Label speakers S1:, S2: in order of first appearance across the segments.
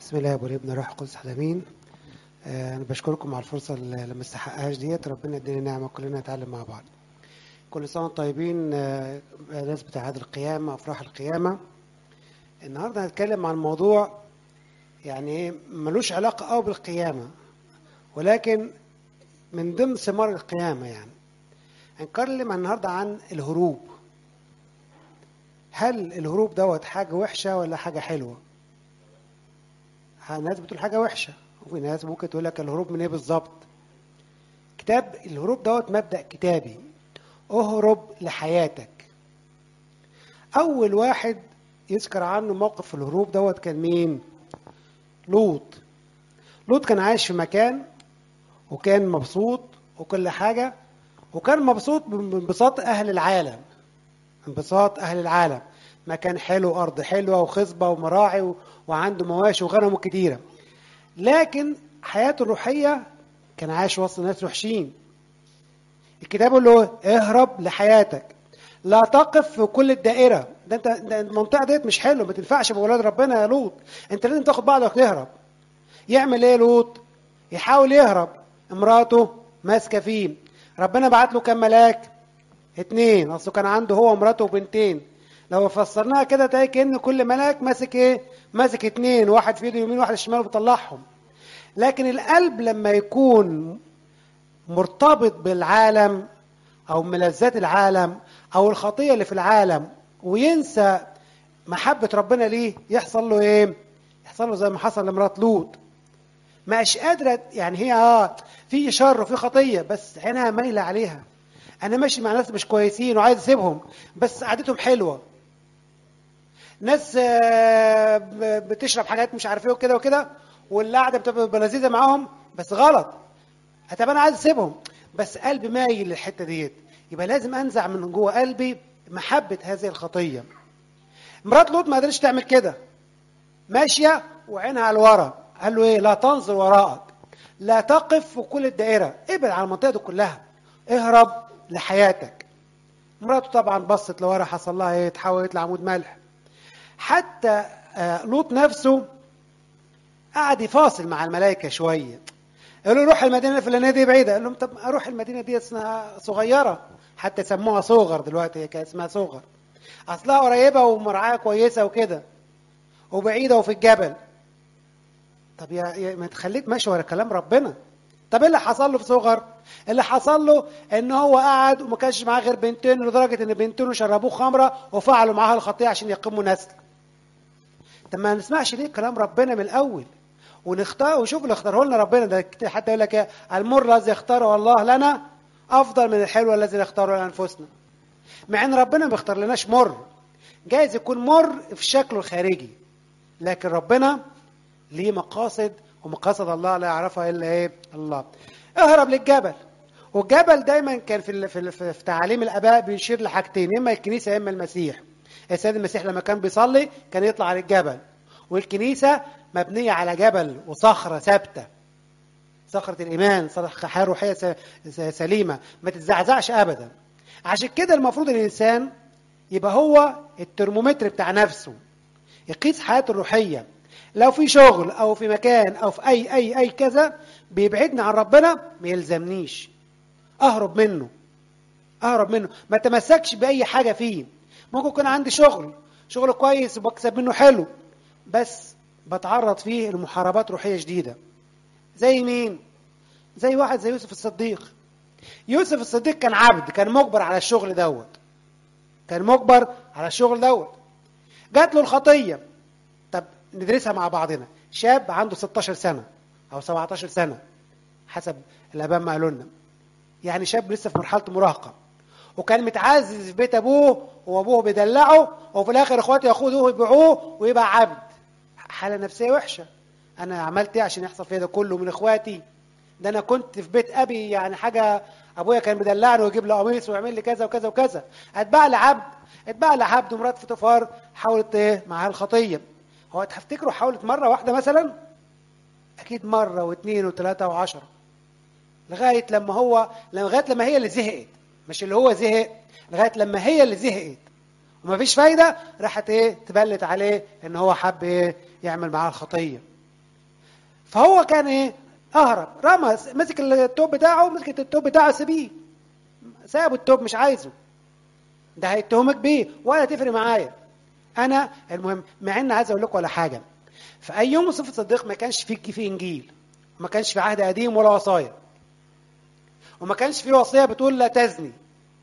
S1: بسم الله والابن الروح القدس امين آه، انا بشكركم على الفرصه اللي ما استحقهاش ديت ربنا يدينا نعمه كلنا نتعلم مع بعض كل سنه وانتم طيبين آه، بمناسبه عيد القيامه افراح القيامه النهارده هنتكلم عن موضوع يعني ايه ملوش علاقه قوي بالقيامه ولكن من ضمن ثمار القيامه يعني هنتكلم النهارده عن الهروب هل الهروب دوت حاجه وحشه ولا حاجه حلوه ناس بتقول حاجه وحشه وفي ناس ممكن تقول لك الهروب من ايه بالظبط كتاب الهروب دوت مبدا كتابي اهرب لحياتك اول واحد يذكر عنه موقف الهروب دوت كان مين لوط لوط كان عايش في مكان وكان مبسوط وكل حاجه وكان مبسوط بانبساط اهل العالم انبساط اهل العالم مكان حلو ارض حلوه وخصبه ومراعي و... وعنده مواشي وغنم كتيره لكن حياته الروحيه كان عايش وسط ناس وحشين الكتاب يقول له اهرب لحياتك لا تقف في كل الدائره ده انت ده المنطقه ديت مش حلوه ما تنفعش باولاد ربنا يا لوط انت لازم تاخد بعضك تهرب يعمل ايه لوط يحاول يهرب امراته ماسكه فيه ربنا بعت له كام ملاك اتنين اصله كان عنده هو ومراته وبنتين لو فسرناها كده تلاقي كأن كل ملاك ماسك ايه؟ ماسك اتنين واحد في ايده اليمين واحد الشمال وبيطلعهم. لكن القلب لما يكون مرتبط بالعالم او ملذات العالم او الخطيه اللي في العالم وينسى محبه ربنا ليه يحصل له ايه؟ يحصل له زي ما حصل لمرات لوط. مش قادره يعني هي اه في شر وفي خطيه بس عينها مايله عليها. انا ماشي مع ناس مش كويسين وعايز اسيبهم بس قعدتهم حلوه ناس بتشرب حاجات مش عارف ايه وكده وكده والقعده بتبقى لذيذه معاهم بس غلط طب انا عايز اسيبهم بس قلبي مايل للحته ديت يبقى لازم انزع من جوه قلبي محبه هذه الخطيه مرات لوط ما قدرتش تعمل كده ماشيه وعينها على الورا قال له ايه لا تنظر وراءك لا تقف في كل الدائره ابعد عن المنطقه دي كلها اهرب لحياتك مراته طبعا بصت لورا حصل لها ايه اتحولت لعمود ملح حتى لوط نفسه قعد يفاصل مع الملائكه شويه قالوا له روح المدينه الفلانيه دي بعيده قال لهم طب اروح المدينه دي اسمها صغيره حتى سموها صغر دلوقتي هي كانت اسمها صغر اصلها قريبه ومرعاها كويسه وكده وبعيده وفي الجبل طب يا, يا ما تخليك ماشي ورا كلام ربنا طب ايه اللي حصل له في صغر؟ اللي حصل له ان هو قعد وما كانش معاه غير بنتين لدرجه ان بنتين شربوه خمره وفعلوا معاها الخطيه عشان يقيموا نسل. طب ما نسمعش ليه كلام ربنا من الاول ونختار وشوف اللي اختاره لنا ربنا ده حتى يقول لك ايه المر الذي اختاره الله لنا افضل من الحلو الذي نختاره لانفسنا. مع ان ربنا ما بيختار لناش مر. جايز يكون مر في شكله الخارجي لكن ربنا ليه مقاصد ومقاصد الله لا يعرفها الا ايه؟ الله. اهرب للجبل. والجبل دايما كان في في, في تعاليم الاباء بيشير لحاجتين اما الكنيسه اما المسيح. السيد المسيح لما كان بيصلي كان يطلع على الجبل. والكنيسه مبنيه على جبل وصخره ثابته. صخره الايمان، صخره حياه روحيه سليمه، ما تتزعزعش ابدا. عشان كده المفروض الانسان يبقى هو الترمومتر بتاع نفسه. يقيس حياته الروحيه. لو في شغل او في مكان او في اي اي اي كذا بيبعدني عن ربنا ما يلزمنيش اهرب منه اهرب منه ما تمسكش باي حاجه فيه ممكن يكون عندي شغل شغل كويس وبكسب منه حلو بس بتعرض فيه لمحاربات روحيه شديده زي مين زي واحد زي يوسف الصديق يوسف الصديق كان عبد كان مجبر على الشغل دوت كان مجبر على الشغل دوت جات له الخطيه طب ندرسها مع بعضنا شاب عنده 16 سنة أو 17 سنة حسب الآباء ما قالوا لنا يعني شاب لسه في مرحلة المراهقة وكان متعزز في بيت أبوه وأبوه بيدلعه وفي الآخر إخواته ياخدوه ويبيعوه ويبقى عبد حالة نفسية وحشة أنا عملت إيه عشان يحصل فيا ده كله من إخواتي ده أنا كنت في بيت أبي يعني حاجة أبويا كان مدلعني ويجيب لي قميص ويعمل لي كذا وكذا وكذا أتباع لعبد اتباع لعبد ومرات فوتوفار حاولت إيه معاها الخطية هو تفتكروا حاولت مرة واحدة مثلا؟ أكيد مرة واثنين وثلاثة وعشرة لغاية لما هو لغاية لما هي اللي زهقت مش اللي هو زهق لغاية لما هي اللي زهقت ومفيش فايدة راحت إيه تبلت عليه إن هو حب إيه يعمل معاها الخطية فهو كان ايه اهرب رمى مسك التوب بتاعه مسك التوب بتاعه سيبيه سابوا التوب مش عايزه ده هيتهمك بيه ولا تفرق معايا انا المهم مع ان عايز اقول لكم على حاجه في اي يوم صفه الصديق ما كانش فيه في انجيل وما كانش في عهد قديم ولا وصايا وما كانش في وصيه بتقول لا تزني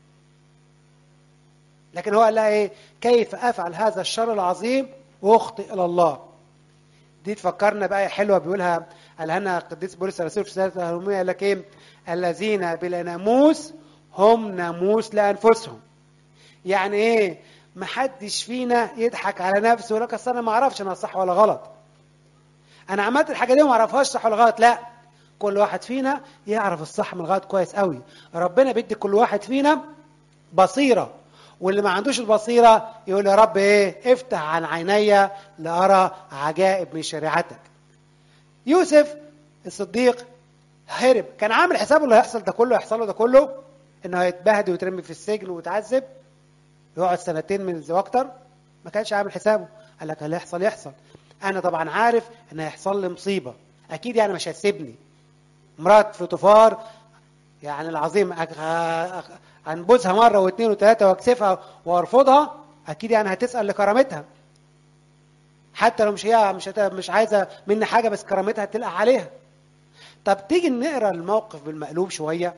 S1: لكن هو قال لها ايه كيف افعل هذا الشر العظيم واخطئ الى الله دي تفكرنا بقى حلوه بيقولها قالها لنا القديس بولس الرسول في رساله الروميه قال لك ايه الذين بلا ناموس هم ناموس لانفسهم يعني ايه محدش فينا يضحك على نفسه ويقول لك اصل انا ما اعرفش انا صح ولا غلط انا عملت الحاجه دي وما اعرفهاش صح ولا غلط لا كل واحد فينا يعرف الصح من الغلط كويس قوي ربنا بيدي كل واحد فينا بصيره واللي ما عندوش البصيره يقول يا رب ايه افتح عن عيني لارى عجائب من شريعتك يوسف الصديق هرب كان عامل حسابه اللي هيحصل ده كله يحصل له ده كله انه هيتبهدل ويترمي في السجن ويتعذب يقعد سنتين من واكتر ما كانش عامل حسابه قال لك اللي يحصل يحصل انا طبعا عارف ان هيحصل لي مصيبه اكيد يعني مش هتسيبني مرات فوتوفار يعني العظيم انبذها مره واثنين وثلاثه واكسفها وارفضها اكيد يعني هتسال لكرامتها حتى لو مش هي مش هت... مش عايزه مني حاجه بس كرامتها تلقى عليها طب تيجي نقرا الموقف بالمقلوب شويه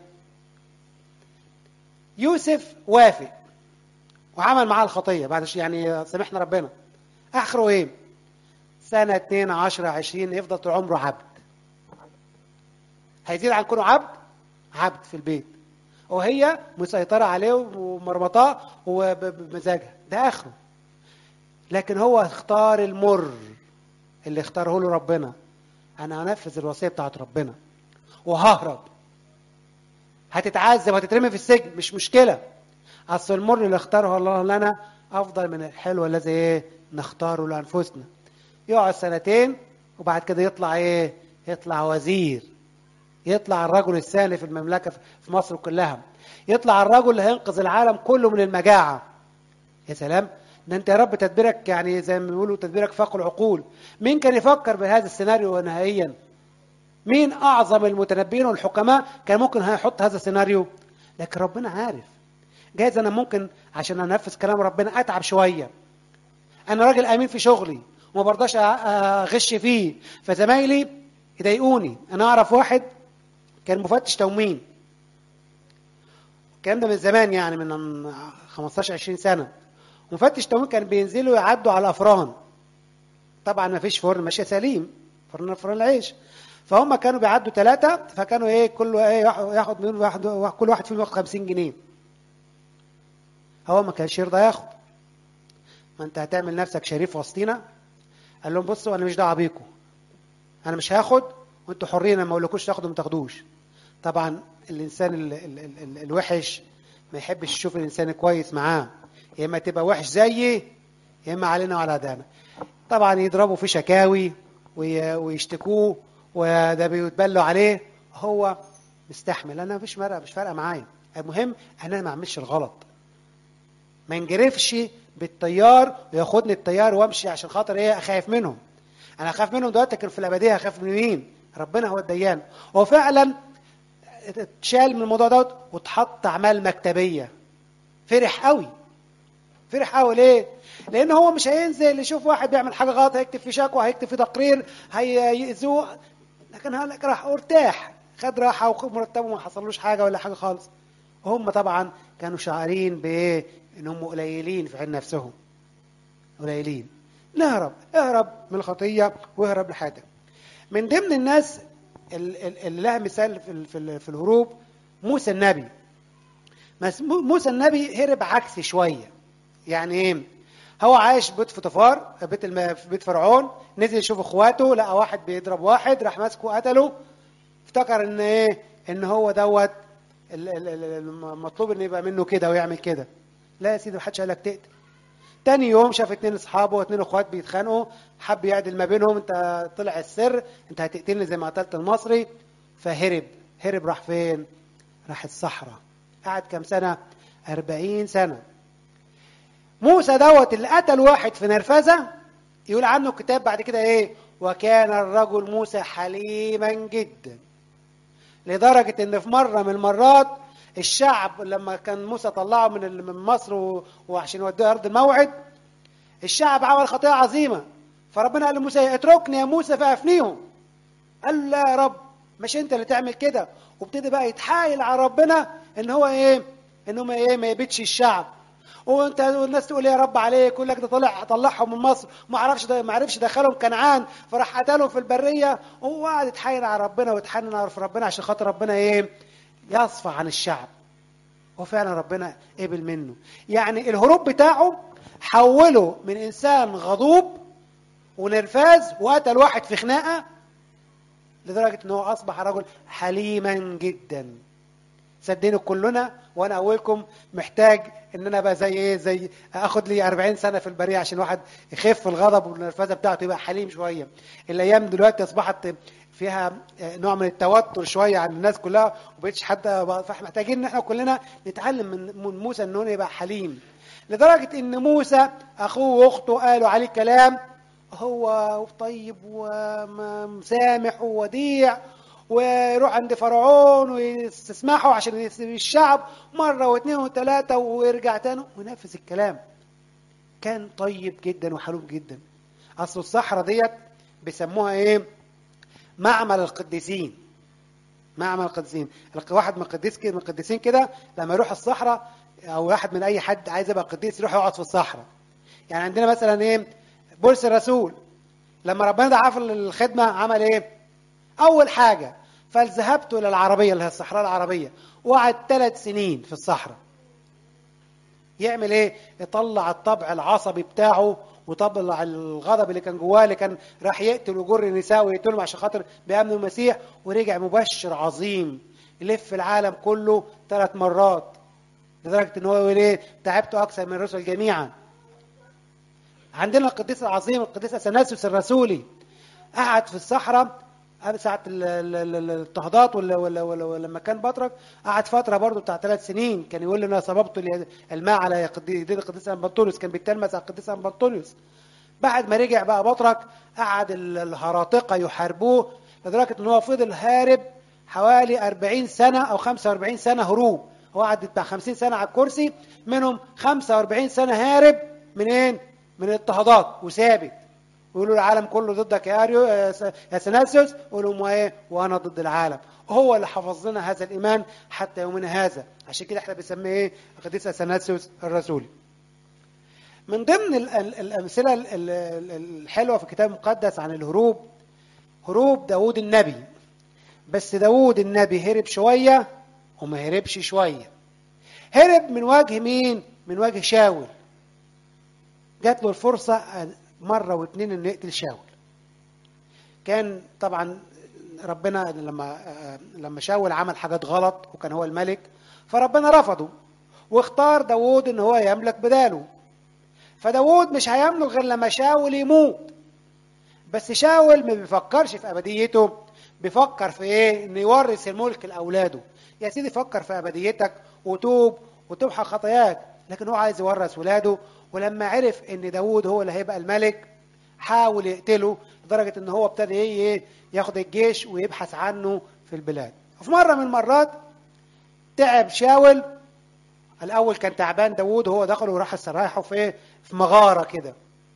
S1: يوسف وافق وعمل معاه الخطيه بعد يعني سامحنا ربنا اخره ايه سنه 2 10 20 يفضل طول عمره عبد هيزيد عن كونه عبد عبد في البيت وهي مسيطره عليه ومرمطاه وبمزاجها ده اخره لكن هو اختار المر اللي اختاره له ربنا انا هنفذ الوصيه بتاعت ربنا وههرب هتتعذب هتترمي في السجن مش مشكله اصل المر اللي اختاره الله لنا افضل من الحلو الذي ايه نختاره لانفسنا يقعد سنتين وبعد كده يطلع ايه يطلع وزير يطلع الرجل الثاني في المملكه في مصر كلها يطلع الرجل اللي هينقذ العالم كله من المجاعه يا سلام ده انت يا رب تدبيرك يعني زي ما بيقولوا تدبيرك فوق العقول مين كان يفكر بهذا السيناريو نهائيا مين اعظم المتنبئين والحكماء كان ممكن هيحط هذا السيناريو لكن ربنا عارف جايز انا ممكن عشان انفذ كلام ربنا اتعب شويه انا راجل امين في شغلي وما برضاش اغش فيه فزمايلي يضايقوني انا اعرف واحد كان مفتش تموين الكلام ده من زمان يعني من 15 20 سنه مفتش تموين كان بينزلوا يعدوا على الافران طبعا ما فيش فرن ماشيه سليم فرن فرن العيش فهم كانوا بيعدوا ثلاثه فكانوا ايه كل ايه ياخد من واحد كل واحد فيهم ياخد 50 جنيه هو ما كانش يرضى ياخد ما انت هتعمل نفسك شريف وسطينا قال لهم بصوا انا مش دعوه بيكم انا مش هاخد وانتوا حرين انا ما اقولكوش تاخدوا ما تاخدوش طبعا الانسان ال ال ال ال الوحش ما يحبش يشوف الانسان الكويس معاه يا اما تبقى وحش زيي يا اما علينا وعلى دانا طبعا يضربوا في شكاوي ويشتكوه وده بيتبلوا عليه هو مستحمل انا مفيش مرقه مش فارقه معايا المهم انا ما اعملش الغلط ما انجرفش بالتيار وياخدني التيار وامشي عشان خاطر ايه اخاف منهم انا اخاف منهم دلوقتي لكن في الابديه هخاف من مين ربنا هو الديان هو فعلا اتشال من الموضوع دوت واتحط اعمال مكتبيه فرح قوي فرح قوي ليه لان هو مش هينزل يشوف واحد بيعمل حاجه غلط هيكتب في شكوى هيكتب في تقرير هيأذوه لكن هلك راح ارتاح خد راحه وخد مرتبه ما حصلوش حاجه ولا حاجه خالص هم طبعا كانوا شاعرين بايه انهم قليلين في عين نفسهم قليلين نهرب اهرب من الخطيه واهرب لحياتك من ضمن الناس اللي لها مثال في, في الهروب موسى النبي موسى النبي هرب عكسي شويه يعني ايه هو عايش بيت فطفار بيت الم... في بيت فرعون نزل يشوف اخواته لقى واحد بيضرب واحد راح ماسكه قتله افتكر ان ايه ان هو دوت المطلوب ان يبقى منه كده ويعمل كده لا يا سيدي محدش قال لك تقتل تاني يوم شاف اتنين اصحابه واتنين اخوات بيتخانقوا حب يعدل ما بينهم انت طلع السر انت هتقتلني زي ما قتلت المصري فهرب هرب راح فين راح الصحراء قعد كام سنه أربعين سنه موسى دوت اللي قتل واحد في نرفزه يقول عنه الكتاب بعد كده ايه وكان الرجل موسى حليما جدا لدرجة ان في مرة من المرات الشعب لما كان موسى طلعه من ال- من مصر و- وعشان يوديه ارض الموعد الشعب عمل خطيئة عظيمة فربنا قال لموسى اتركني يا موسى فافنيهم قال له لا يا رب مش انت اللي تعمل كده وابتدي بقى يتحايل على ربنا ان هو ايه ان هم ايه ما يبيدش الشعب وانت والناس تقول يا رب عليك يقول لك ده طلع طلعهم من مصر ما عرفش ده ما عرفش دخلهم كنعان فراح قتلهم في البريه وهو قاعد يتحايل على ربنا ويتحنن على ربنا عشان خاطر ربنا ايه يصفى عن الشعب وفعلا ربنا قبل منه يعني الهروب بتاعه حوله من انسان غضوب ونرفاز وقتل واحد في خناقه لدرجه ان هو اصبح رجل حليما جدا صدقني كلنا وانا اولكم محتاج ان انا بقى زي ايه زي اخد لي 40 سنه في البريه عشان واحد يخف الغضب والنرفزه بتاعته يبقى حليم شويه الايام دلوقتي اصبحت فيها نوع من التوتر شويه عن الناس كلها وبقتش حد فاحنا محتاجين ان احنا كلنا نتعلم من من موسى انه يبقى حليم لدرجه ان موسى اخوه واخته قالوا عليه كلام هو طيب ومسامح ووديع ويروح عند فرعون ويستسمحه عشان يسيب الشعب مرة واثنين وثلاثة ويرجع تاني ونفذ الكلام كان طيب جدا وحلوم جدا أصل الصحراء ديت بيسموها إيه معمل القديسين معمل القديسين واحد من القديس كده من القديسين كده لما يروح الصحراء او واحد من اي حد عايز يبقى قديس يروح يقعد في الصحراء يعني عندنا مثلا ايه بولس الرسول لما ربنا دعاه في الخدمه عمل ايه اول حاجه فذهبت الى العربيه اللي هي الصحراء العربيه وقعد ثلاث سنين في الصحراء يعمل ايه يطلع الطبع العصبي بتاعه وطبع الغضب اللي كان جواه اللي كان راح يقتل ويجر النساء ويقتلهم عشان خاطر بيامنوا المسيح ورجع مبشر عظيم يلف العالم كله ثلاث مرات لدرجه ان هو يقول ايه تعبت اكثر من الرسل جميعا عندنا القديس العظيم القديس اثناسيوس الرسولي قعد في الصحراء ساعة الاضطهادات ولا ولا ولا لما كان بطرك قعد فترة برضه بتاع ثلاث سنين كان يقول لي انا صببت الماء على يدين القديس انبطوليوس كان بيتلمس على القديس انبطوليوس بعد ما رجع بقى بطرك قعد الهراطقة يحاربوه لدرجة ان هو فضل هارب حوالي 40 سنة او 45 سنة هروب هو قعد بتاع 50 سنة على الكرسي منهم 45 سنة هارب منين؟ من الاضطهادات وثابت ويقولوا العالم كله ضدك يا اريو يا سناسيوس يقولوا ما ايه وانا ضد العالم هو اللي حفظ لنا هذا الايمان حتى يومنا هذا عشان كده احنا بنسميه ايه القديس اثناسيوس الرسولي من ضمن الامثله الحلوه في الكتاب المقدس عن الهروب هروب داوود النبي بس داوود النبي هرب شويه وما هربش شويه هرب من وجه مين من وجه شاول جات له الفرصه مرة واثنين انه يقتل شاول كان طبعا ربنا لما لما شاول عمل حاجات غلط وكان هو الملك فربنا رفضه واختار داوود ان هو يملك بداله فداوود مش هيملك غير لما شاول يموت بس شاول ما بيفكرش في ابديته بيفكر في ايه انه يورث الملك لاولاده يا سيدي فكر في ابديتك وتوب وتمحى خطاياك لكن هو عايز يورث ولاده ولما عرف ان داوود هو اللي هيبقى الملك حاول يقتله لدرجة ان هو ابتدى ايه ياخد الجيش ويبحث عنه في البلاد وفي مرة من المرات تعب شاول الاول كان تعبان داوود وهو دخل وراح استراحه في في مغارة كده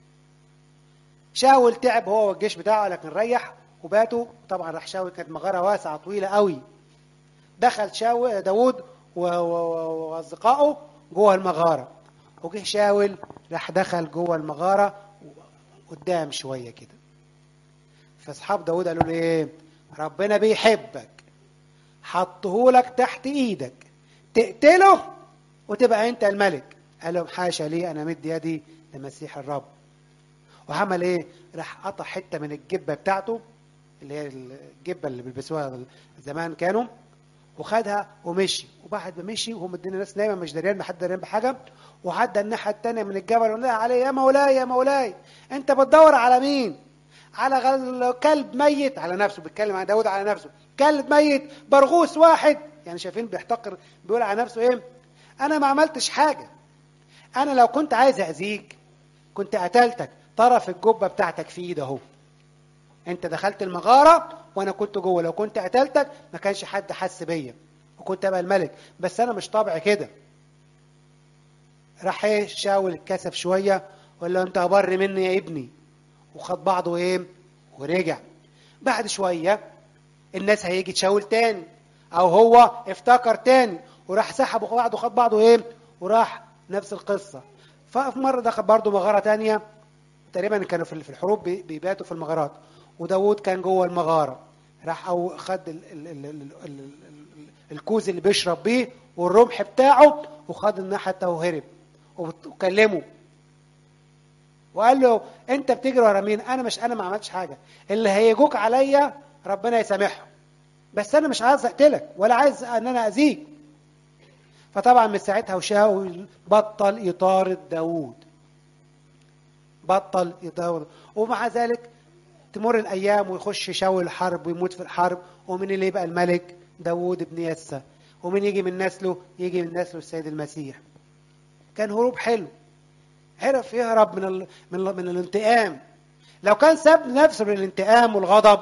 S1: شاول تعب هو والجيش بتاعه لكن ريح وباتوا طبعا راح شاول كانت مغارة واسعة طويلة قوي دخل شاول داوود واصدقائه جوه المغاره وجه شاول راح دخل جوه المغارة قدام شوية كده فاصحاب داود قالوا له ايه ربنا بيحبك حطهولك تحت ايدك تقتله وتبقى انت الملك قال لهم حاشا لي انا مد يدي لمسيح الرب وعمل ايه راح قطع حته من الجبه بتاعته اللي هي الجبه اللي بيلبسوها زمان كانوا وخدها ومشي وبعد ما مشي وهم الدنيا ناس نايمه مش داريان حد داريان بحاجه وعدى الناحيه الثانيه من الجبل ونادى عليه يا مولاي يا مولاي انت بتدور على مين؟ على غل... كلب ميت على نفسه بيتكلم عن داود على نفسه كلب ميت برغوث واحد يعني شايفين بيحتقر بيقول على نفسه ايه؟ انا ما عملتش حاجه انا لو كنت عايز اذيك كنت قتلتك طرف الجبه بتاعتك في ايده اهو انت دخلت المغاره وانا كنت جوه لو كنت قتلتك ما كانش حد حس بيا وكنت ابقى الملك بس انا مش طبعي كده راح ايه شاول اتكسف شويه وقال له انت ابر مني يا ابني وخد بعضه ايه ورجع بعد شويه الناس هيجي تشاول تاني او هو افتكر تاني وراح سحب بعضه خد بعضه ايه وراح نفس القصه ففي مره دخل برضه مغاره تانية تقريبا كانوا في الحروب بيباتوا في المغارات وداود كان جوه المغاره راح او خد ال ال ال ال ال ال الكوز اللي بيشرب بيه والرمح بتاعه وخد الناحيه وهرب وكلمه وقال له انت بتجري ورا مين انا مش انا ما عملتش حاجه اللي هيجوك عليا ربنا يسامحهم بس انا مش عايز اقتلك ولا عايز ان انا اذيك فطبعا من ساعتها وشاول بطل يطارد داوود بطل يطارد ومع ذلك تمر الايام ويخش شاول الحرب ويموت في الحرب ومن اللي يبقى الملك داوود بن يسى ومن يجي من نسله يجي من نسله السيد المسيح كان هروب حلو عرف يهرب من ال... من ال... من الانتقام لو كان ساب نفسه للانتقام والغضب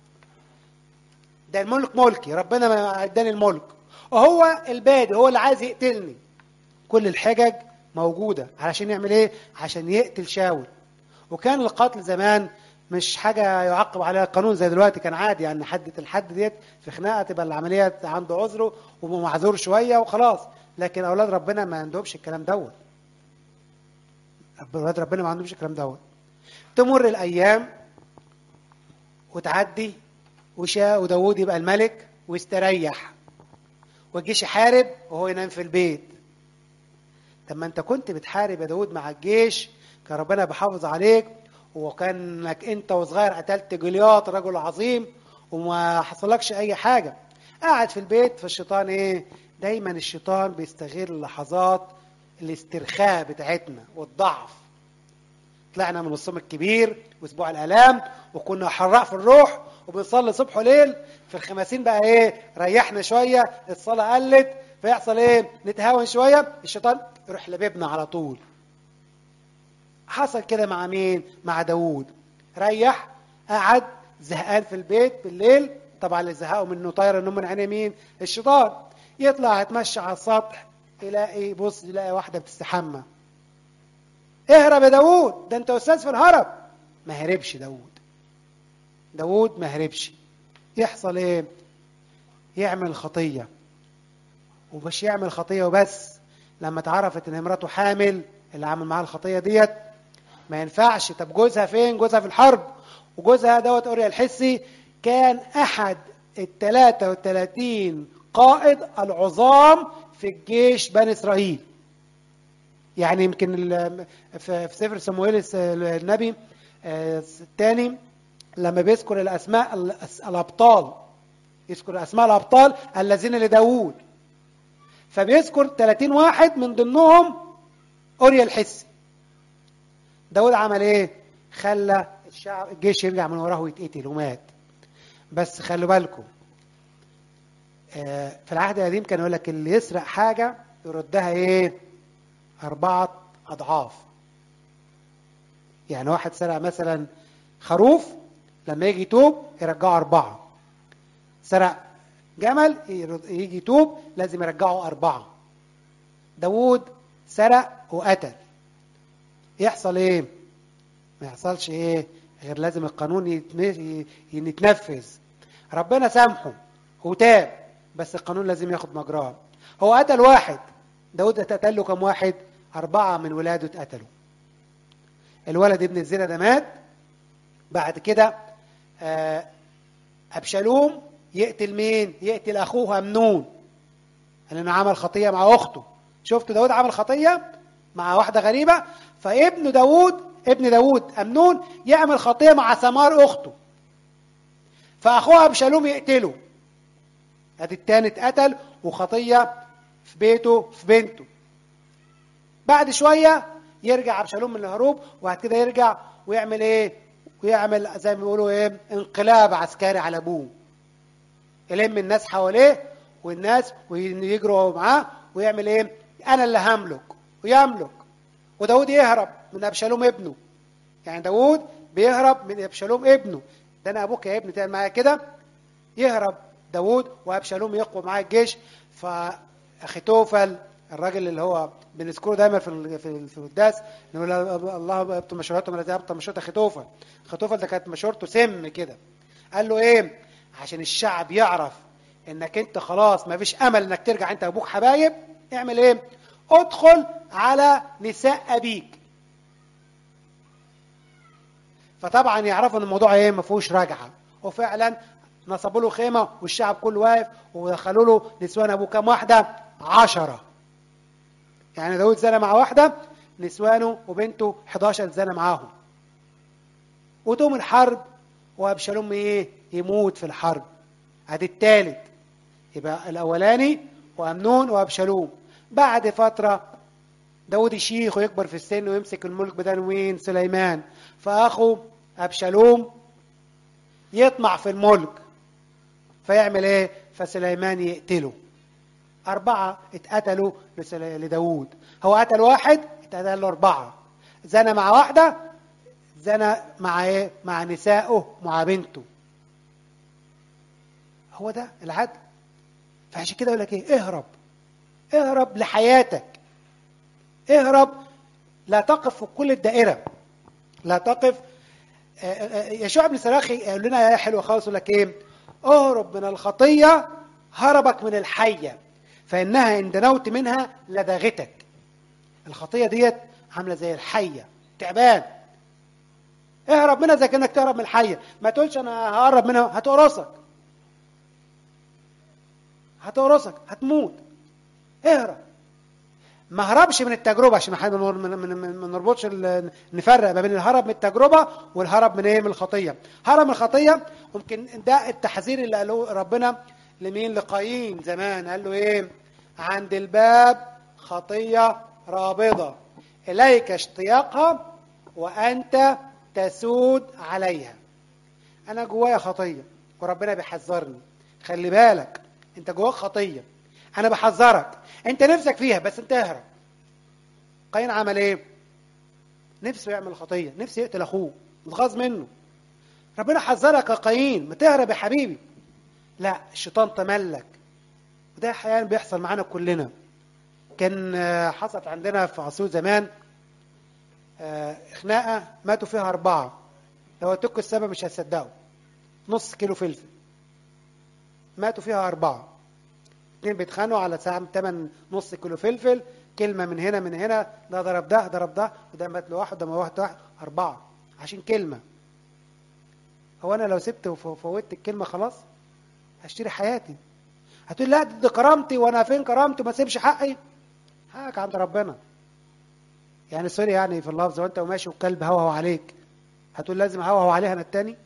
S1: ده الملك ملكي ربنا ما اداني الملك وهو البادي هو اللي عايز يقتلني كل الحجج موجودة علشان يعمل ايه عشان يقتل شاول وكان القتل زمان مش حاجة يعقب عليها القانون زي دلوقتي كان عادي يعني حد الحد ديت في خناقة تبقى العملية عنده عذره ومعذور شوية وخلاص لكن أولاد ربنا ما عندهمش الكلام دوت أولاد ربنا ما عندهمش الكلام دوت تمر الأيام وتعدي وشاء وداود يبقى الملك ويستريح والجيش يحارب وهو ينام في البيت طب ما انت كنت بتحارب يا داود مع الجيش كان ربنا بيحافظ عليك وكانك انت وصغير قتلت جولياط رجل عظيم وما حصلكش اي حاجه قاعد في البيت فالشيطان ايه دايما الشيطان بيستغل لحظات الاسترخاء بتاعتنا والضعف طلعنا من الصوم الكبير واسبوع الالام وكنا حراء في الروح وبنصلي صبح وليل في الخماسين بقى ايه ريحنا شويه الصلاه قلت فيحصل ايه نتهاون شويه الشيطان يروح لبيبنا على طول حصل كده مع مين مع داوود ريح قعد زهقان في البيت بالليل طبعا اللي زهقوا منه طاير النوم من عينيه مين الشيطان يطلع يتمشى على السطح يلاقي بص يلاقي واحده بتستحمى اهرب يا داوود ده انت استاذ في الهرب ما هربش داوود داوود ما هربش يحصل ايه يعمل خطيه ومش يعمل خطيه وبس لما اتعرفت ان مراته حامل اللي عمل معاها الخطيه ديت ما ينفعش طب جوزها فين جوزها في الحرب وجوزها دوت اوريا الحسي كان احد ال 33 قائد العظام في الجيش بني اسرائيل يعني يمكن في سفر صموئيل النبي الثاني لما بيذكر الاسماء الابطال يذكر اسماء الابطال الذين لداوود فبيذكر 30 واحد من ضمنهم اوريا الحسي داود عمل ايه خلى الشعب الجيش يرجع من وراه ويتقتل ومات بس خلوا بالكم آه في العهد القديم كان يقول لك اللي يسرق حاجه يردها ايه اربعه اضعاف يعني واحد سرق مثلا خروف لما يجي يتوب يرجعه اربعه سرق جمل يجي يتوب لازم يرجعه اربعه داوود سرق وقتل يحصل ايه ما يحصلش ايه غير لازم القانون يتنفذ ربنا سامحه وتاب بس القانون لازم ياخد مجراه هو قتل واحد داود اتقتل له كم واحد أربعة من ولاده اتقتلوا الولد ابن الزنا ده مات بعد كده أبشالوم يقتل مين؟ يقتل أخوه أمنون لأنه عمل خطية مع أخته شفت داود عمل خطية مع واحدة غريبة فابن داود ابن داود أمنون يعمل خطية مع سمار أخته فأخوها أبشالوم يقتله ادي التاني اتقتل وخطية في بيته في بنته بعد شوية يرجع أبشالوم من الهروب وبعد كده يرجع ويعمل ايه ويعمل زي ما بيقولوا ايه انقلاب عسكري على ابوه يلم الناس حواليه والناس ويجروا معاه ويعمل ايه انا اللي هملك ويملك وداود يهرب من ابشالوم ابنه يعني داود بيهرب من ابشالوم ابنه ده انا ابوك يا ابني تعمل معايا كده يهرب داوود وابشالوم يقوى معاه الجيش فاخيتوفل الراجل اللي هو بنذكره دايما في ال- في ال- في القداس نقول الله ابطل مشوراتهم التي ابطل مشورات اخيتوفل اخيتوفل ده كانت مشورته سم كده قال له ايه عشان الشعب يعرف انك انت خلاص ما فيش امل انك ترجع انت وابوك حبايب اعمل ايه ادخل على نساء ابيك فطبعا يعرفوا ان الموضوع ايه ما فيهوش رجعه وفعلا نصبوا له خيمه والشعب كله واقف ودخلوا له نسوان ابوه كام واحده عشرة يعني داود زنى مع واحده نسوانه وبنته 11 زنى معاهم وتقوم الحرب وابشالوم ايه يموت في الحرب ادي الثالث يبقى الاولاني وامنون وابشالوم بعد فتره داود يشيخ ويكبر في السن ويمسك الملك بدل مين سليمان فاخو ابشالوم يطمع في الملك فيعمل ايه فسليمان يقتله أربعة اتقتلوا لسل- لداود هو قتل واحد اتقتل له أربعة زنى مع واحدة زنى مع ايه مع نسائه مع بنته هو ده العدل فعشان كده يقول لك ايه اهرب اهرب لحياتك اهرب لا تقف في كل الدائرة لا تقف آه، آه، يشوع بن سراخي يقول لنا يا حلوة خالص يقول لك ايه اهرب من الخطية هربك من الحية فإنها إن دنوت منها لدغتك الخطية ديت عاملة زي الحية تعبان اهرب منها زي كأنك تهرب من الحية ما تقولش أنا ههرب منها هتقرصك هتقرصك هتموت اهرب ما هربش من التجربه عشان ما من من من ما نربطش ال- نفرق ما بين الهرب من التجربه والهرب من ايه من الخطيه هرب من الخطيه ممكن ده التحذير اللي قاله ربنا لمين لقايين زمان قال له ايه عند الباب خطيه رابضه اليك اشتياقها وانت تسود عليها انا جوايا خطيه وربنا بيحذرني خلي بالك انت جواك خطيه انا بحذرك انت نفسك فيها بس انت اهرب قايين عمل ايه نفسه يعمل خطيه نفسه يقتل اخوه متغاظ منه ربنا حذرك يا قايين ما تهرب يا حبيبي لا الشيطان تملك وده احيانا بيحصل معانا كلنا كان آه، حصلت عندنا في عصور زمان آه، خناقه ماتوا فيها اربعه لو قلت لكم السبب مش هتصدقوا نص كيلو فلفل ماتوا فيها اربعه اتنين بيتخانقوا على ساعة تمن نص كيلو فلفل كلمة من هنا من هنا ده ضرب ده ضرب ده وده مات له واحد ده ما واحد واحد أربعة عشان كلمة هو أنا لو سبت وفوتت الكلمة خلاص هشتري حياتي هتقول لا دي كرامتي وأنا فين كرامتي وما سيبش حقي حقك عند ربنا يعني سوري يعني في اللفظ وانت وماشي وكلب هوهو عليك هتقول لازم هوهو عليها انا التاني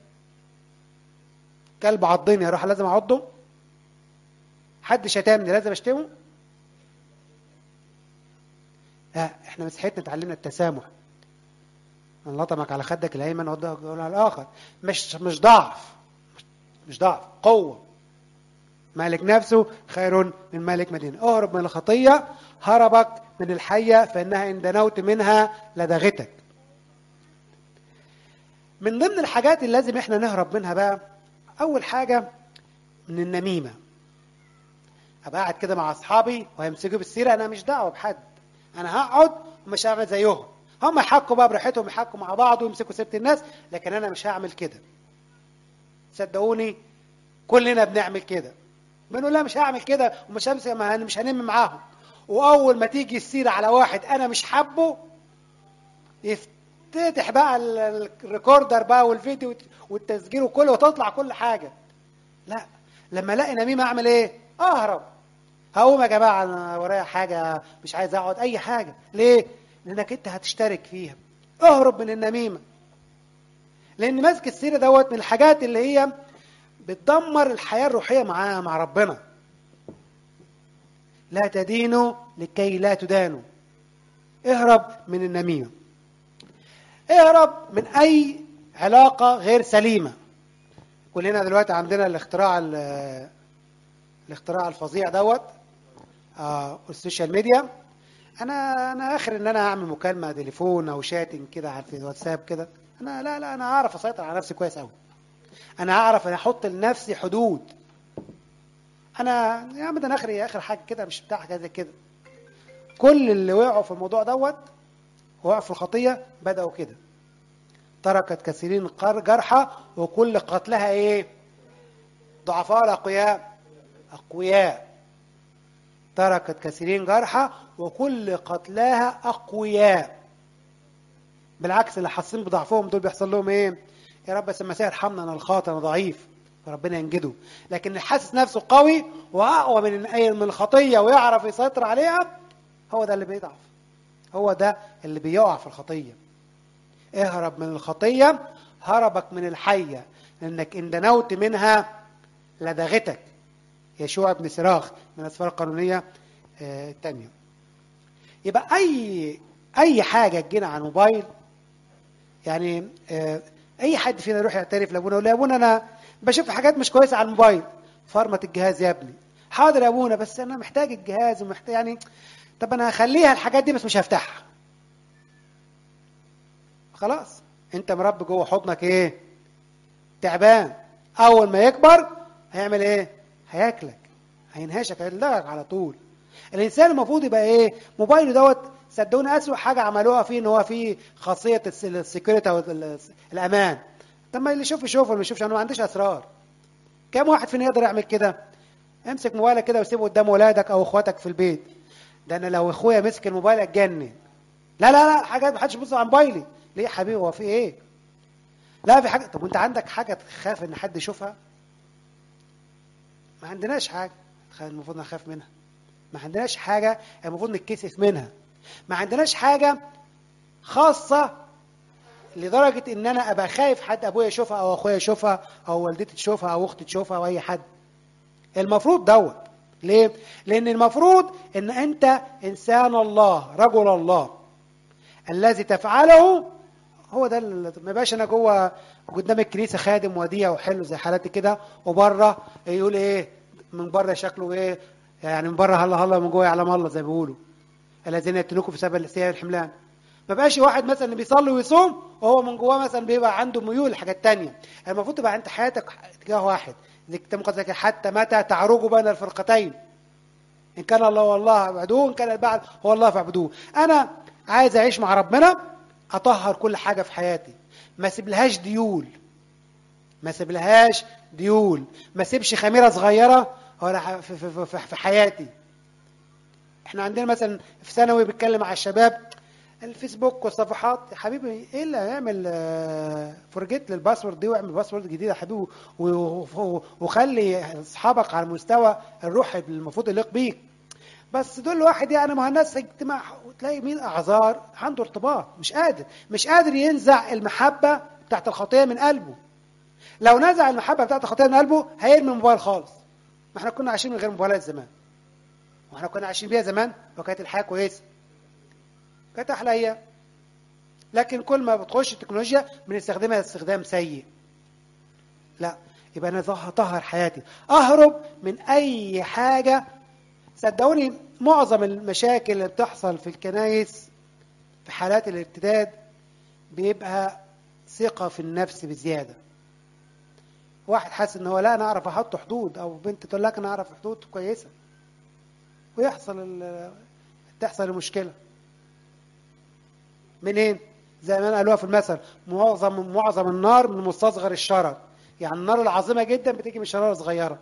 S1: كلب عضني اروح لازم اعضه حد شتمني لازم اشتمه لا احنا مسيحيتنا اتعلمنا التسامح من لطمك على خدك الايمن وضعك على الاخر مش مش ضعف مش ضعف قوه مالك نفسه خير من مالك مدينه اهرب من الخطيه هربك من الحيه فانها ان دنوت منها لدغتك من ضمن الحاجات اللي لازم احنا نهرب منها بقى اول حاجه من النميمه ابقى قاعد كده مع اصحابي وهيمسكوا بالسيره انا مش دعوه بحد انا هقعد ومش هعمل زيهم هم يحكوا بقى براحتهم يحكوا مع بعض ويمسكوا سيره الناس لكن انا مش هعمل كده صدقوني كلنا بنعمل كده بنقول لا مش هعمل كده ومش همسك ما أنا مش هنم معاهم واول ما تيجي السيره على واحد انا مش حابه يفتتح بقى ال- الريكوردر بقى والفيديو والتسجيل وكله وتطلع كل حاجه لا لما الاقي نميمه اعمل ايه اهرب هقوم يا جماعه انا ورايا حاجه مش عايز اقعد اي حاجه ليه لانك انت هتشترك فيها اهرب من النميمه لان ماسك السيره دوت من الحاجات اللي هي بتدمر الحياه الروحيه مع مع ربنا لا تدينوا لكي لا تدانوا اهرب من النميمه اهرب من اي علاقه غير سليمه كلنا دلوقتي عندنا الاختراع ال- الاختراع الفظيع دوت آه السوشيال ميديا انا انا اخر ان انا اعمل مكالمه تليفون او شاتنج كده على الواتساب كده انا لا لا انا اعرف اسيطر على نفسي كويس قوي انا هعرف انا احط لنفسي حدود انا يا عم ده انا اخري اخر حاجه كده مش بتاع حاجه زي كده كل اللي وقعوا في الموضوع دوت وقعوا في الخطيه بداوا كده تركت كثيرين قر- جرحى وكل قتلها ايه ضعفاء الاقوياء اقوياء تركت كثيرين جرحى وكل قتلاها اقوياء بالعكس اللي حاسين بضعفهم دول بيحصل لهم ايه يا رب بس المسيح ارحمنا انا الخاطئ انا ضعيف فربنا ينجده لكن اللي حاسس نفسه قوي واقوى من أي- من الخطيه ويعرف يسيطر عليها هو ده اللي بيضعف هو ده اللي بيقع في الخطيه اهرب من الخطيه هربك من الحيه لانك ان دنوت منها لدغتك يشوع بن سراخ من الاسفار القانونيه آه، الثانيه يبقى اي اي حاجه تجينا على الموبايل يعني آه، اي حد فينا يروح يعترف لابونا يقول له يا ابونا انا بشوف حاجات مش كويسه على الموبايل فرمت الجهاز يا ابني حاضر يا ابونا بس انا محتاج الجهاز ومحتاج يعني طب انا هخليها الحاجات دي بس مش هفتحها خلاص انت مربي جوه حضنك ايه تعبان اول ما يكبر هيعمل ايه هياكلك هينهشك هيلدغك على طول الانسان المفروض يبقى ايه موبايله دوت صدقوني اسوء حاجه عملوها فيه ان هو فيه خاصيه الس- السكيورتي او ال- الامان طب ما اللي يشوف يشوف واللي ما يشوفش انا ما عنديش اسرار كم واحد فينا يقدر يعمل كده امسك موبايلك كده وسيبه قدام ولادك او اخواتك في البيت ده انا لو اخويا مسك الموبايل اتجنن لا لا لا حاجات ما حدش يبص على موبايلي ليه يا حبيبي هو في ايه لا في حاجه طب وانت عندك حاجه تخاف ان حد يشوفها ما عندناش حاجه خ- المفروض نخاف منها ما عندناش حاجه المفروض نتكسف منها ما عندناش حاجه خاصه لدرجه ان انا ابقى خايف حد ابويا يشوفها او اخويا يشوفها او والدتي تشوفها او اختي تشوفها او اي حد المفروض دوت ليه لان المفروض ان انت انسان الله رجل الله الذي تفعله هو ده اللي ما يبقاش انا جوه قدام الكنيسه خادم وديع وحلو زي حالاتي كده وبره يقول ايه من بره شكله ايه يعني من بره هلا هلا من جوه يعلم الله زي ما بيقولوا الذين يتلوكوا في سبب السيئة الحملان ما بقاش واحد مثلا بيصلي ويصوم وهو من جواه مثلا بيبقى عنده ميول لحاجات تانية المفروض تبقى انت حياتك اتجاه واحد زي الكتاب المقدس يقول حتى متى تعرجوا بين الفرقتين ان كان الله والله فاعبدوه ان كان البعض هو الله فاعبدوه انا عايز اعيش مع ربنا اطهر كل حاجه في حياتي ما اسيبلهاش ديول ما اسيبلهاش ديول ما اسيبش خميره صغيره ولا ح- في, في, في, في حياتي احنا عندنا مثلا في ثانوي بيتكلم مع الشباب الفيسبوك والصفحات يا حبيبي ايه اللي هيعمل فرجيت للباسورد دي واعمل باسورد جديد يا حبيبي و- و- وخلي اصحابك على المستوى الروحي المفروض يليق بيك بس دول واحد يعني ما هو الناس اجتماع وتلاقي مين اعذار عنده ارتباط مش قادر مش قادر ينزع المحبه بتاعت الخطيه من قلبه لو نزع المحبه بتاعت الخطيه من قلبه هيرمي الموبايل خالص ما احنا كنا عايشين من غير موبايلات زمان واحنا كنا عايشين بيها زمان وكانت الحياه كويسه كانت احلى ايام لكن كل ما بتخش التكنولوجيا بنستخدمها استخدام سيء لا يبقى انا اطهر حياتي اهرب من اي حاجه صدقوني معظم المشاكل اللي بتحصل في الكنايس في حالات الارتداد بيبقى ثقه في النفس بزياده واحد حاسس ان هو لا انا اعرف احط حدود او بنت تقول لك انا اعرف حدود كويسه ويحصل ال- تحصل المشكله منين زي ما قالوها في المثل معظم معظم النار من مستصغر الشرر يعني النار العظيمه جدا بتيجي من شراره صغيره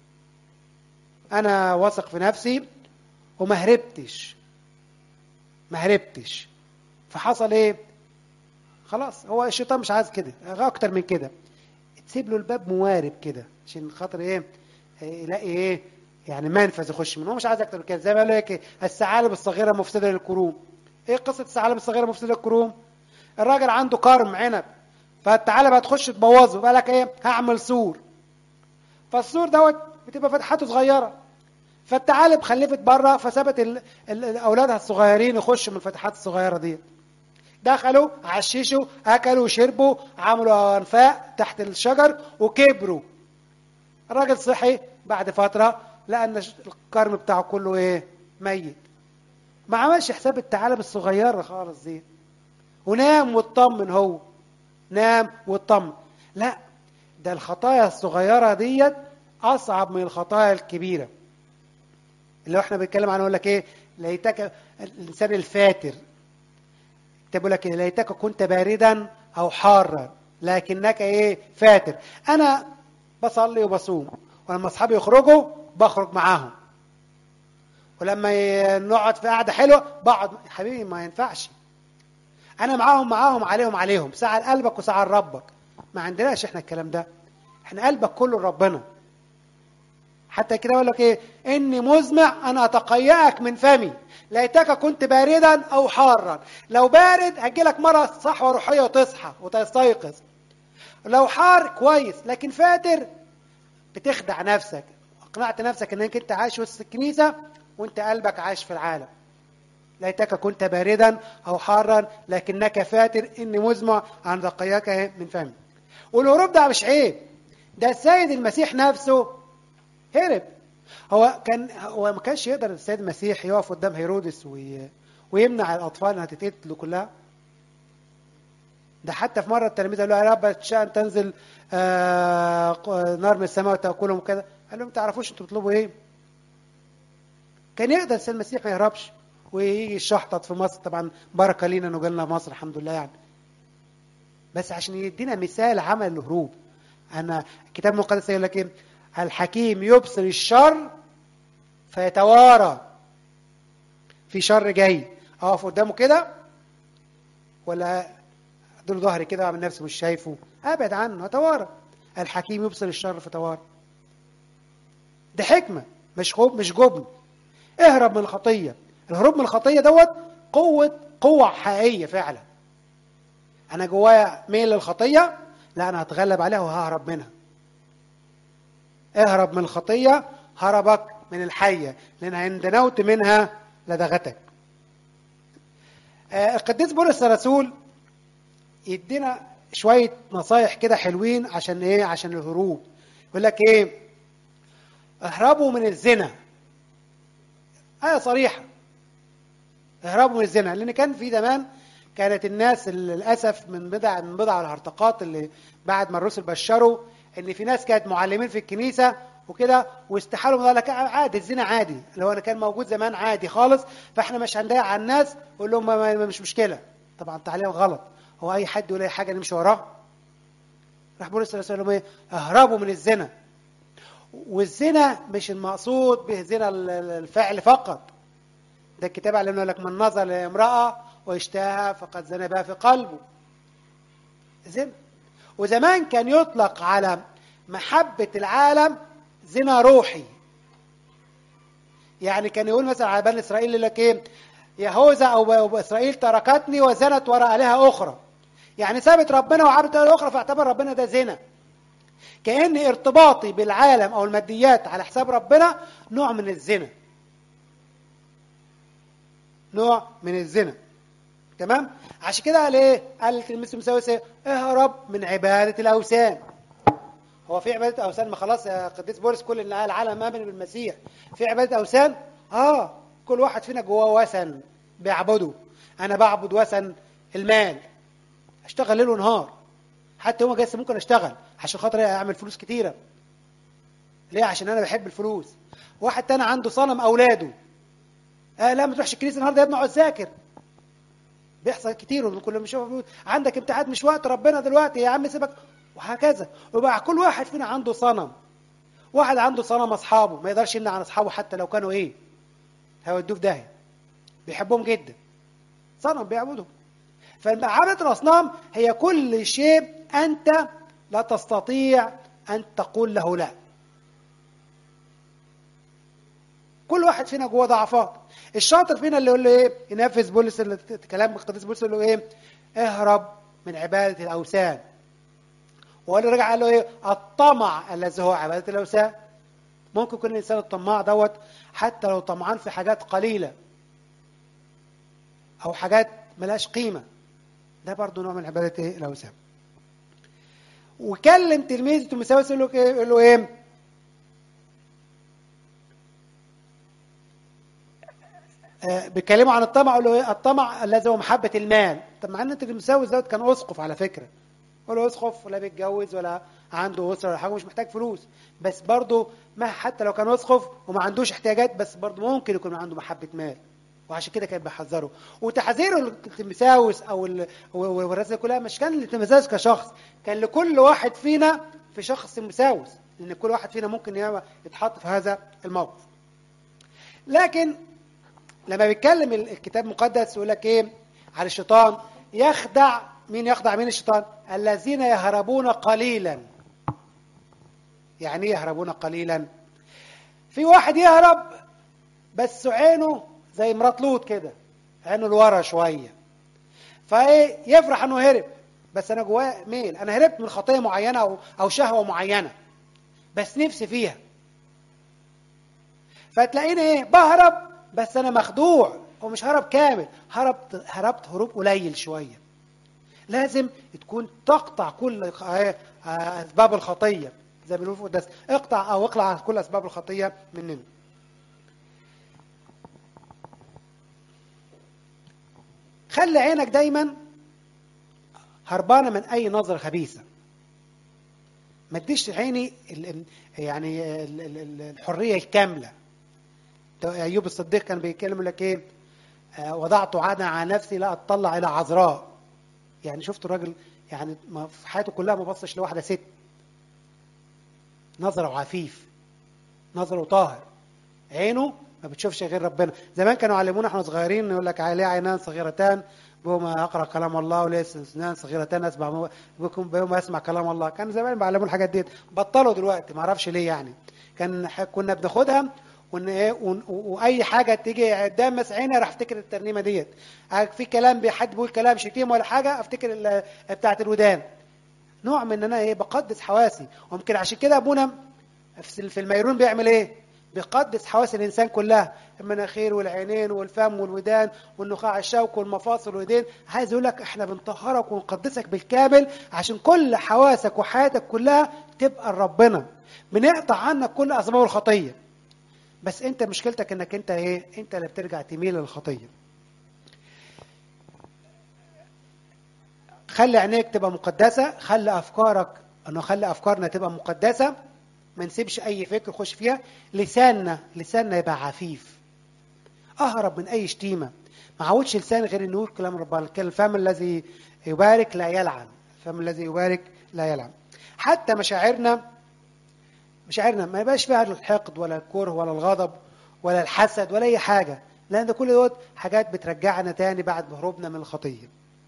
S1: انا واثق في نفسي وما هربتش ما هربتش فحصل ايه خلاص هو الشيطان مش عايز كده اكتر من كده تسيب له الباب موارب كده عشان خاطر ايه يلاقي ايه يعني منفذ يخش منه هو مش عايز اكتر من كده زي ما قالوا لك الثعالب الصغيره مفسده للكروم ايه قصه الثعالب الصغيره مفسده للكروم الراجل عنده كرم عنب فالثعالب هتخش تبوظه بقى لك ايه هعمل سور فالسور دوت بتبقى فتحاته صغيره فالثعالب خلفت بره فسابت ال- ال- اولادها الصغيرين يخشوا من الفتحات الصغيره دي دخلوا عششوا اكلوا شربوا عملوا انفاق تحت الشجر وكبروا الراجل صحي بعد فتره لقى ان الكرم بتاعه كله ايه ميت ما عملش حساب الثعالب الصغيره خالص دي ونام واطمن هو نام واطمن لا ده الخطايا الصغيره ديت اصعب من الخطايا الكبيره اللي احنا بنتكلم عنه يقول لك ايه ليتك الانسان الفاتر كتاب لك إيه؟ ليتك كنت باردا او حارا لكنك ايه فاتر انا بصلي وبصوم ولما اصحابي يخرجوا بخرج معاهم ولما ي- نقعد في قعده حلوه بقعد حبيبي ما ينفعش انا معاهم معاهم عليهم عليهم ساعه لقلبك وساعه لربك ما عندناش احنا الكلام ده احنا قلبك كله لربنا حتى كده يقول لك ايه اني مزمع ان اتقيأك من فمي ليتك كنت باردا او حارا لو بارد هتجيلك مره صحوه روحيه وتصحى وتستيقظ لو حار كويس لكن فاتر بتخدع نفسك اقنعت نفسك انك انت عايش وسط الكنيسه وانت قلبك عايش في العالم ليتك كنت باردا او حارا لكنك فاتر اني مزمع ان تقياك من فمي والهروب ده مش عيب ده السيد المسيح نفسه هرب هو كان هو ما كانش يقدر السيد المسيح يقف قدام هيرودس وي... ويمنع الاطفال انها تتقتل كلها ده حتى في مره التلاميذ قالوا يا رب تشاء ان تنزل آه ق- نار من السماء وتاكلهم كده قال لهم ما تعرفوش انتوا بتطلبوا ايه كان يقدر السيد المسيح ما يهربش ويجي يشحطط في مصر طبعا بركه لينا انه جالنا مصر الحمد لله يعني بس عشان يدينا مثال عمل الهروب انا الكتاب المقدس يقول لك ايه الحكيم يبصر الشر فيتوارى في شر جاي اقف قدامه كده ولا اديله ظهري كده واعمل نفسي مش شايفه ابعد عنه اتوارى الحكيم يبصر الشر فتوارى ده حكمه مش خوف مش جبن اهرب من الخطيه الهروب من الخطيه دوت قوه قوه حقيقيه فعلا انا جوايا ميل للخطيه لا انا هتغلب عليها وههرب منها اهرب من الخطيه هربك من الحيه لان ان دنوت منها لدغتك آه، القديس بولس الرسول يدينا شويه نصايح كده حلوين عشان ايه عشان الهروب يقول لك ايه اهربوا من الزنا آية صريحة اهربوا من الزنا لأن كان في زمان كانت الناس للأسف من بضع من بضع الهرطقات اللي بعد ما الرسل بشروا إن في ناس كانت معلمين في الكنيسة وكده واستحالوا قال لك عادي الزنا عادي اللي هو كان موجود زمان عادي خالص فاحنا مش هنضايق على الناس ونقول لهم ما- ما- مش مشكلة طبعا تعليم غلط هو أي حد يقول أي حاجة نمشي وراه راح بولس الرسول يقول لهم ايه اهربوا من الزنا والزنا مش المقصود به زنا ال- ال- الفعل فقط ده الكتاب علمنا لك من نظر لامرأة واشتهاها فقد زنى بها في قلبه زنا وزمان كان يطلق على محبة العالم زنا روحي يعني كان يقول مثلا على بني إسرائيل يقول لك إيه يهوذا أو أو إسرائيل تركتني وزنت وراء آلهة أخرى يعني سابت ربنا وعبدت آلهة أخرى فاعتبر ربنا ده زنا كأن ارتباطي بالعالم أو الماديات على حساب ربنا نوع من الزنا نوع من الزنا تمام عشان كده قال ايه قال التلميذ مساوس ايه اهرب من عباده الاوثان هو في عباده اوثان ما خلاص يا قديس بولس كل اللي العالم امن بالمسيح في عباده اوثان اه كل واحد فينا جواه وثن بيعبده انا بعبد وثن المال اشتغل ليل ونهار حتى يوم جاي ممكن اشتغل عشان خاطر اعمل فلوس كتيره ليه عشان انا بحب الفلوس واحد تاني عنده صنم اولاده آه لا ما تروحش الكنيسه النهارده يا ابني اقعد ذاكر بيحصل كتير وكل ما اشوف بيقول عندك امتحانات مش وقت ربنا دلوقتي يا عم سيبك وهكذا وبقى كل واحد فينا عنده صنم واحد عنده صنم اصحابه ما يقدرش يمنع عن اصحابه حتى لو كانوا ايه هيودوه في داهيه بيحبهم جدا صنم بيعبدهم فعبادة الأصنام هي كل شيء أنت لا تستطيع أن تقول له لا كل واحد فينا جواه ضعفات الشاطر فينا اللي يقول له ايه ينفذ بولس اللي- كلام القديس بولس يقول له ايه اهرب من عبادة الأوثان وقال له رجع قال له ايه الطمع الذي هو عبادة الأوثان ممكن يكون الإنسان الطماع دوت حتى لو طمعان في حاجات قليلة أو حاجات ملهاش قيمة ده برضه نوع من عبادة ايه الأوثان وكلم تلميذه تيموثاوس يقول له ايه يقول له ايه آه، بيتكلموا عن الطمع يقول له ايه الطمع الذي هو محبة المال طب مع ان تيموثاوس دوت كان اسقف على فكرة يقول له اسقف ولا بيتجوز ولا عنده اسره ولا حاجه مش محتاج فلوس بس برضه ما حتى لو كان اسقف وما عندوش احتياجات بس برضه ممكن يكون عنده محبه مال وعشان كده كان بيحذره وتحذيره التمساوس او ال- و- و- والرسائل كلها مش كان للتمساوس كشخص كان لكل واحد فينا في شخص مساوس لان كل واحد فينا ممكن يبقى يتحط في هذا الموقف لكن لما بيتكلم ال- الكتاب المقدس يقول لك ايه على الشيطان يخدع مين يخدع مين الشيطان الذين يهربون قليلا يعني ايه يهربون قليلا في واحد يهرب بس عينه زي مرات لوط كده عينه لورا شويه فايه يفرح انه هرب بس انا جواه ميل انا هربت من خطيه معينه او او شهوه معينه بس نفسي فيها فتلاقيني ايه بهرب بس انا مخدوع ومش هرب كامل هربت هربت هروب قليل شويه لازم تكون تقطع كل آه، آه، اسباب الخطيه زي ما بنقول في القداس اقطع او اقلع كل اسباب الخطيه مننا خلي عينك دايما هربانه من اي نظره خبيثه ما تديش عيني ال- ال- يعني ال- ال- ال- الحريه الكامله ده ايوب الصديق كان بيتكلم يقول لك ايه آه، وضعت عادا على نفسي لا اطلع الى عذراء يعني شفت الراجل يعني ما في حياته كلها ما بصش لواحده ست نظره عفيف نظره طاهر عينه ما بتشوفش غير ربنا زمان كانوا علمونا احنا صغيرين يقول لك عليه عينان صغيرتان بهما اقرا كلام الله وليس اسنان صغيرتان اسمع بكم بهما اسمع كلام الله كان زمان بيعلمونا الحاجات ديت بطلوا دلوقتي ما اعرفش ليه يعني كان ح- كنا بناخدها وان ايه ون- و- واي حاجه تيجي قدام مس عيني راح افتكر الترنيمه ديت ع- في كلام بي- حد بيقول كلام شتيم ولا حاجه افتكر ال- بتاعه الودان نوع من ان انا ايه بقدس حواسي وممكن عشان كده ابونا في في الميرون بيعمل ايه بيقدس حواس الانسان كلها المناخير والعينين والفم والودان والنخاع الشوك والمفاصل والايدين عايز يقول لك احنا بنطهرك ونقدسك بالكامل عشان كل حواسك وحياتك كلها تبقى لربنا بنقطع عنك كل اسباب الخطيه بس انت مشكلتك انك انت ايه انت اللي بترجع تميل للخطيه خلي عينيك تبقى مقدسه خلي افكارك انه خلي افكارنا تبقى مقدسه ما نسيبش اي فكر يخش فيها لساننا لساننا يبقى عفيف اهرب من اي شتيمه ما عودش لسان غير انه يقول كلام ربنا الفم الذي يبارك لا يلعن الفم الذي يبارك لا يلعن حتى مشاعرنا مشاعرنا ما يبقاش فيها الحقد ولا الكره ولا الغضب ولا الحسد ولا اي حاجه لان ده كل دوت حاجات بترجعنا تاني بعد هروبنا من الخطيه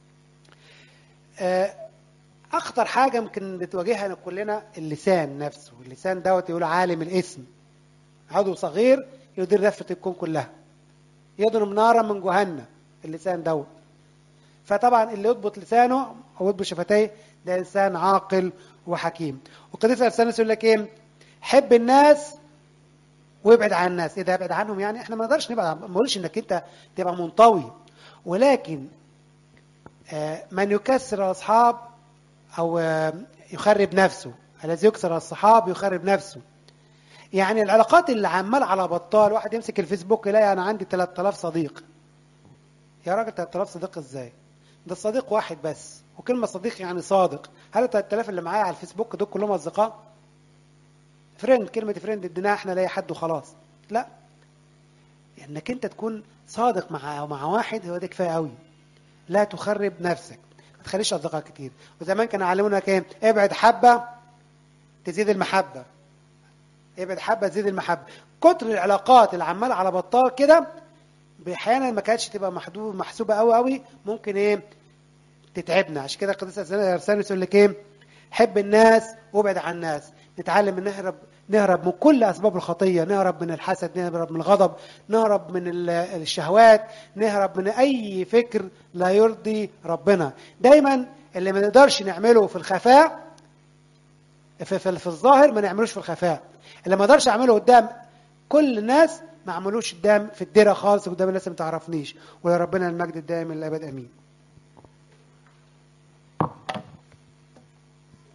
S1: آه، اخطر حاجه ممكن بتواجهنا كلنا اللسان نفسه اللسان دوت يقول عالم الاسم عضو صغير يدير لفه الكون كلها يضرب نارا من جهنم اللسان دوت فطبعا اللي يضبط لسانه او يضبط شفتيه ده انسان عاقل وحكيم وقديس ارسانس يقول لك ايه حب الناس وابعد عن الناس ايه ده ابعد عنهم يعني احنا ما نقدرش نبعد عن- ما بقولش انك انت تبقى منطوي ولكن آه، من يكسر الاصحاب او آه، يخرب نفسه الذي يكسر الصحاب يخرب نفسه يعني العلاقات اللي عمال على بطال واحد يمسك الفيسبوك يلاقي انا عندي 3000 صديق يا راجل 3000 صديق ازاي ده الصديق واحد بس وكلمه صديق يعني صادق هل ال 3000 اللي معايا على الفيسبوك دول كلهم اصدقاء فريند كلمه فريند اديناها احنا لاي حد وخلاص لا انك انت تكون صادق مع مع واحد هو ده كفايه قوي لا تخرب نفسك ما تخليش اصدقاء كتير وزمان كانوا علمونا ايه ابعد حبه تزيد المحبه ابعد حبه تزيد المحبه كتر العلاقات اللي عمال على بطال كده احيانا ما كانتش تبقى محدود محسوبه قوي قوي ممكن ايه تتعبنا عشان كده القديس ارسانس يقول لك ايه حب الناس وابعد عن الناس نتعلم ان نهرب نهرب من كل اسباب الخطيه نهرب من الحسد نهرب من الغضب نهرب من ال- الشهوات نهرب من اي فكر لا يرضي ربنا دايما اللي ما نقدرش نعمله في الخفاء في, في, في الظاهر ما نعملوش في الخفاء اللي ما اقدرش اعمله قدام كل الناس ما عملوش قدام في الديره خالص قدام الناس اللي ما تعرفنيش ويا ربنا المجد الدائم للابد امين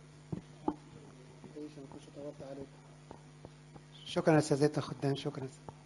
S1: شكرا يا استاذ خدام شكرا